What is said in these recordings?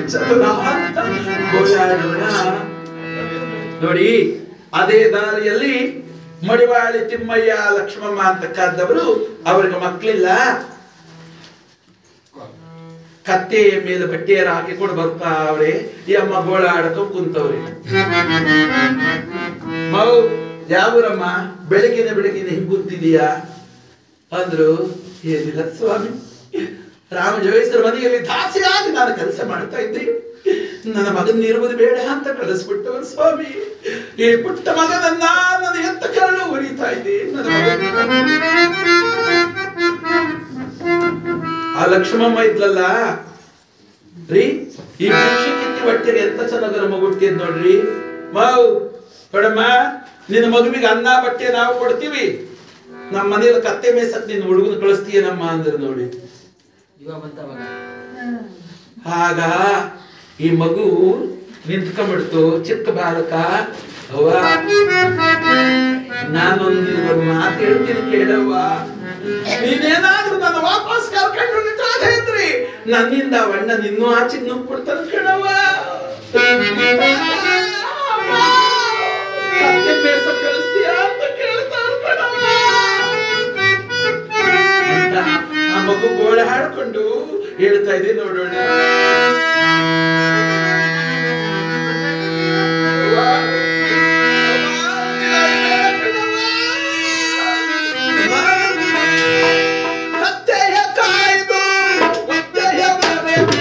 ಚತುರ ಅಂತ ಗೋಳಾಡೋಣ ನೋಡಿ ಅದೇ ದಾರಿಯಲ್ಲಿ ಮಡಿವಾಳಿ ತಿಮ್ಮಯ್ಯ ಲಕ್ಷ್ಮಮ್ಮ ಅಂತಕ್ಕಂಥವರು ಅವರಿಗೆ ಮಕ್ಕಳಿಲ್ಲ ಕತ್ತೆಯ ಮೇಲೆ ಬಟ್ಟೆಯರ ಹಾಕಿಕೊಂಡು ಬರ್ತಾ ಅವ್ರೆ ಈ ಅಮ್ಮ ಗೋಳಾಡಕ ಕುಂತವ್ರೆ ಮೌ ಯಾವೂರಮ್ಮ ಬೆಳಗಿನ ಬೆಳಗಿನ ಹಿಂಗ್ ಕೂತಿದೀಯಾ ಅಂದ್ರು ಏನಿಲ್ಲ ಸ್ವಾಮಿ ರಾಮ ಜೋಯಿಸರ ಮನೆಯಲ್ಲಿ ದಾಸಿಯಾಗಿ ನಾನು ಕೆಲಸ ಮಾಡ್ತಾ ಇದ್ದೆ ನನ್ನ ಮಗನ ಇರುವುದು ಬೇಡ ಅಂತ ಕಳಿಸ್ಬಿಟ್ಟವರು ಸ್ವಾಮಿ ಈ ಪುಟ್ಟ ಮಗನನ್ನ ನನ್ನ ಎತ್ತ ಕರಳು ಉರಿತಾ ಇದೆ ನನ್ನ ಮಗನ ಆ ಲಕ್ಷ್ಮಮ್ಮ ಇದ್ಲಲ್ಲ ರೀ ಈ ಭಿಕ್ಷೆ ಕಿತ್ತಿ ಹೊಟ್ಟೆಗೆ ಎಂತ ಚೆನ್ನಾಗರ ಮಗು ಹುಟ್ಟಿದ್ ನೋಡ್ರಿ ಮಾವ್ ಕೊಡಮ್ಮ ನಿನ್ನ ಮಗುವಿಗೆ ಅನ್ನ ಬಟ್ಟೆ ನಾವು ಕೊಡ್ತೀವಿ ನಮ್ಮ ಮನೆಯಲ್ಲಿ ಕತ್ತೆ ಮೇಸಕ್ ನಿನ್ನ ಹುಡುಗನ ಕಳಿಸ್ತೀಯನಮ್ಮ ಅಂದ್ರೆ ನೋಡಿ ಇವಾಗ ಬಂತವಾಗ ಆಗ ಈ ಮಗು ನಿಂತ್ಕೊಂಡ್ಬಿಡ್ತು ಚಿಕ್ಕ ಬಾಲಕ ಅವ್ವ ನಾನೊಂದು ಒಂದು ಮಾತು ಹೇಳ್ತೀನಿ ಕೇಳವ್ವ ನೀನೇನಾದ್ರೂ ನನ್ನ ವಾಪಸ್ ಕರ್ಕೊಂಡು ಇದ್ರಿ ನನ್ನಿಂದ ಅಣ್ಣ ನಿನ್ನೂ ಆಚೆಗೆ ನುಗ್ಬಿಡ್ತಾನೆ ಕಣವ್ವ ಕತ್ತೆ ಬೇಸಕ್ ಕಳಿಸ್ತೀಯಾ ಅಂತ ಕೇಳ್ತಾನೆ ಕಣವ್ವ ಅಂತ ಆ ಮಗು ಗೋಳ ಹಾಡ್ಕೊಂಡು ಹೇಳ್ತಾ ಇದೆ ನೋಡೋಣ ಅವ್ವ, ಅವ್ವ, ಕತ್ತೆಯ ಕಾಯ್ದು ಒತ್ತೆಯ ಮರೆತು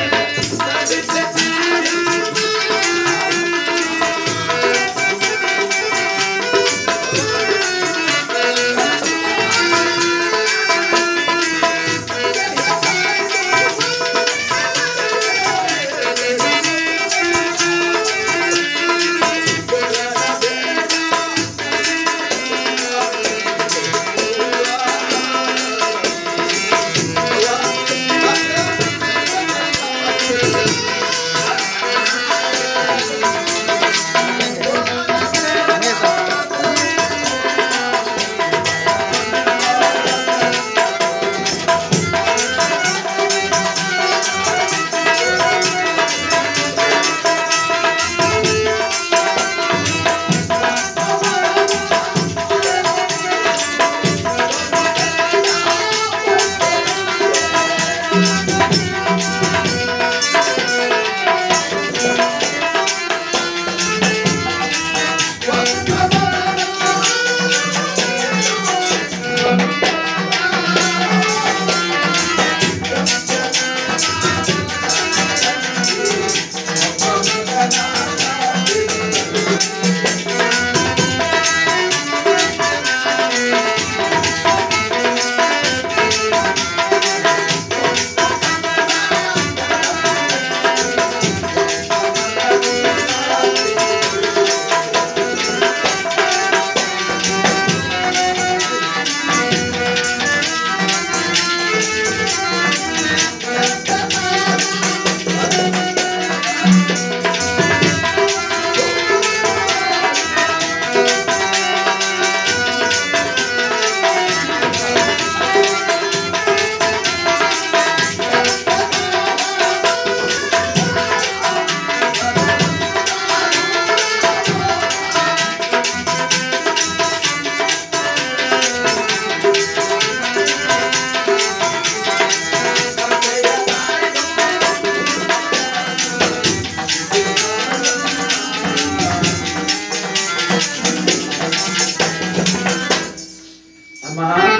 ಅಮ್ಮ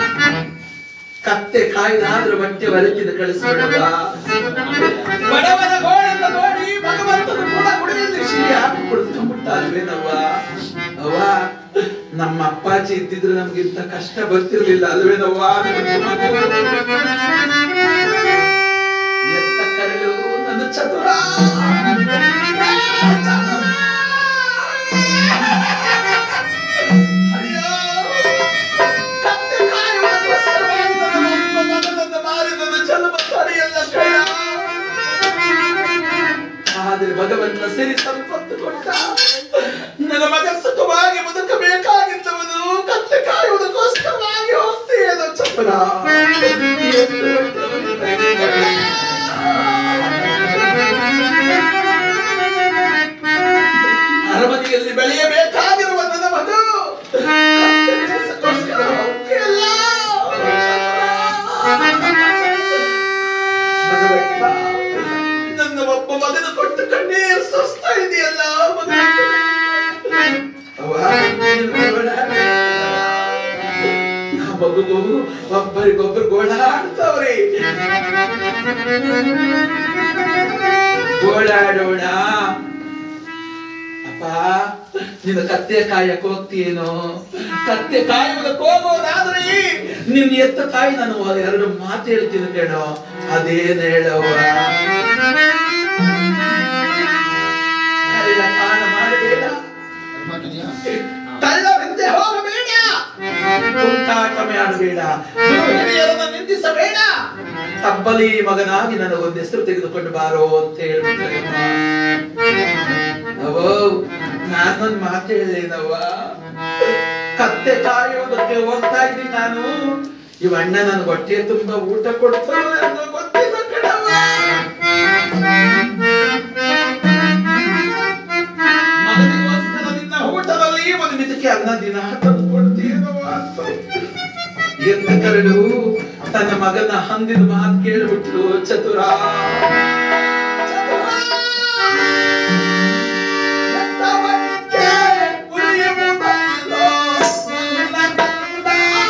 ಕತ್ತೆ ಕಾಯ್ದಾದ್ರೂ ಬಟ್ಟೆ ಹೊರಕಿದ ಕಳಿಸ್ಬಿಡವ ಬಡವನ ಗೋಳನ್ನ ನೋಡಿ ಭಗವಂತನ ಕೂಡ ಗುಡಿಯಲ್ಲಿ ಶ್ರೀ ಹಾಕಿ ಕುಳಿತುಕೊಂಡ್ಬಿಟ್ಟಾಲ್ವೇನವ್ವ ಅವ್ವ ನಮ್ಮ ಅಪ್ಪಾಜಿ ಇದ್ದಿದ್ರೆ ನಮ್ಗೆ ಇಂಥ ಕಷ್ಟ ಬರ್ತಿರ್ಲಿಲ್ಲ ಅಲ್ವೇನವ್ವ ಎತ್ತ ಕರಳು ನನ್ನ ಚತುರ ಅಯ್ಯೋ ಕತ್ತೆ ಕಾಯುವುದಕ್ಕೋಸ್ಕರವಾಗಿ ನನ್ನ ಒಬ್ಬ ಮಗನನ್ನು ಮಾರಿ ನನ್ನ ಜನ್ಮ ತಡೆಯಲ್ಲ ಕಣ. ಆದರೆ ಭಗವಂತ ಸಿರಿ ಸಂಪತ್ತು ಕೊಟ್ಟ ನನ್ನ ಮಗ ಸುಖವಾಗಿ ಬದುಕಬೇಕಾಗಿದ್ದವನು ಕತ್ತೆ ಕಾಯುವುದಕ್ಕೋಸ್ಕರವಾಗಿ ಹೋಗ್ತೀಯೇನೋ ಚಪಲ ಎಷ್ಟು ಮಗನ ಕೊಟ್ಟು ಕಣ್ಣೀರು ಸುಸ್ತಾ ಇದೆಯಲ್ಲ ಮಗನ ಅವ್ವ, ನೀನು ಬರಬೇಡ. ಆ ಮಗುವು ಒಬ್ಬರಿಗೊಬ್ಬರು ಗೋಳಾಡ್ತಾವ್ರಿ ಗೋಳಾಡೋಣ ಅಪ್ಪ ನಿನ್ನ ಕತ್ತೆ ಕಾಯಕ್ ಹೋಗ್ತೀಯೇನೋ ಕತ್ತೆ ಕಾಯುವುದಕ್ಕೆ ಹೋಗೋದಾದ್ರೆ ನಿನ್ನ ಎತ್ತ ಕಾಯಿ ನಾನು ಎರಡು ಮಾತು ಹೇಳ್ತೀನಿ ಕೇಳೋ ಅದೇನ್ ಹೇಳವ್ವ ಕಳ್ಳ ಪಾನ ಮಾಡಬೇಡ ಕಳ್ಳವೆಂದೇ ಹೋಗಬೇಡ ತುಂಟಾಟ ಮಾಡಬೇಡ ಗುರು ಹಿರಿಯರನ್ನ ನಿಂದಿಸಬೇಡ ತಬ್ಬಲಿ ಮಗನಾಗಿ ನನಗೊಂದು ಹೆಸರು ತೆಗೆದುಕೊಂಡು ಬಾರೋ ಅಂತ ಹೇಳ್ಬಿಟ್ರೆ ಅವೋ ನಾನೊಂದ್ ಮಾತು ಹೇಳೇನವ್ವ ಕತ್ತೆ ಕಾಯುವುದಕ್ಕೆ ಹೋಗ್ತಾ ಇದ್ದೀನಿ ನಾನು ಇವಣ್ಣ ನನ್ ಹೊಟ್ಟೆ ತುಂಬಾ ಊಟ ಕೊಡ್ತಾರೋ ಅನ್ನೋ ಗೊತ್ತಿಲ್ಲ ಕಣವ್ವ ಮಗನಿಗೋಸ್ಕರ ನಿನ್ನ ಊಟದಲ್ಲಿ ಒಂದು ಮಿತಿಕೆ ಅನ್ನ ದಿನ ತಂದು ಕೊಡ್ತೀನವ್ವ ಅಂತ ಎತ್ತ ಕರಡು ತನ್ನ ಮಗನ ಹಂದಿನ ಮಾತು ಕೇಳ್ಬಿಟ್ಲು ಚತುರ ಚತುರ! ಎತ್ತವಕ್ಕೆ ಉಳಿಯುವುದಲ್ಲೋ ನನ್ನ ಕಂದ.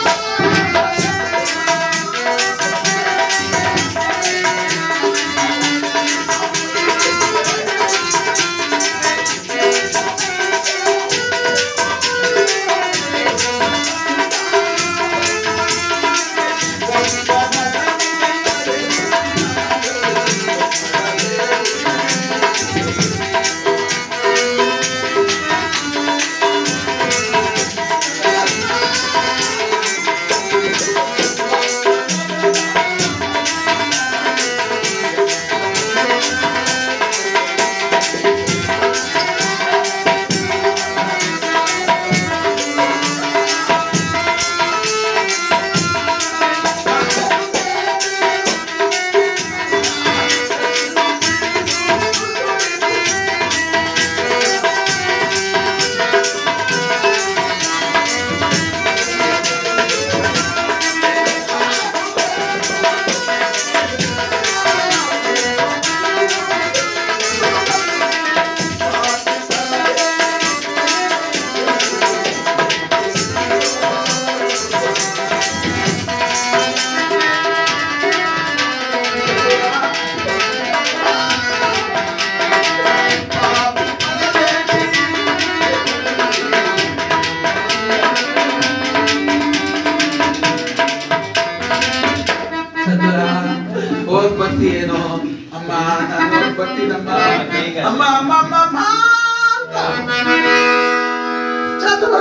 ಚಂದ್ರ ಹೋಗ್ ಬರ್ತೀಯೇನೋ ಅಮ್ಮ ನಾನು ಹೋಗ್ ಬರ್ತೀನಮ್ಮ ಅಮ್ಮ ಅಮ್ಮ ಅಮ್ಮ ಅಮ್ಮ ಅಂತ. ಚಂದ್ರ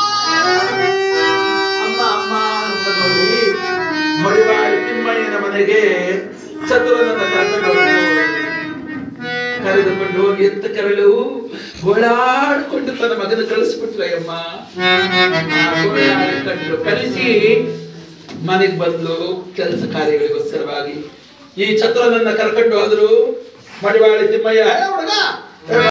ಅಮ್ಮ ಅಮ್ಮ ಅಂತ ನೋಡಿ ಮಡಿವಾಳ ತಿಮ್ಮಯ್ಯನ ಮನೆಗೆ ಚತುರನನ್ನ ಕರ್ಕೊಂಡು ಹೋಗ್ತಾರೆ. ಕರೆದುಕೊಂಡು ಹೋಗಿ ಎತ್ತ ಕರಳು ಗೋಳಾಡ್ಕೊಂಡು ತನ್ನ ಮಗನ ಕಳಿಸ್ಬಿಟ್ರಯ್ಯಮ್ಮ ಆ ಗೋಳಾಡ್ಕೊಂಡು ಕಳಿಸಿ ಮನೆಗೆ ಬಂದು ಕೆಲಸ ಕಾರ್ಯಗಳಿಗೋಸ್ಕರವಾಗಿ ಈ ಚತುರನನ್ನ ಕರ್ಕೊಂಡು ಹೋದ್ರು ಮಡಿವಾಳಿ ತಿಮ್ಮಯ್ಯ "ಏ ಹುಡುಗ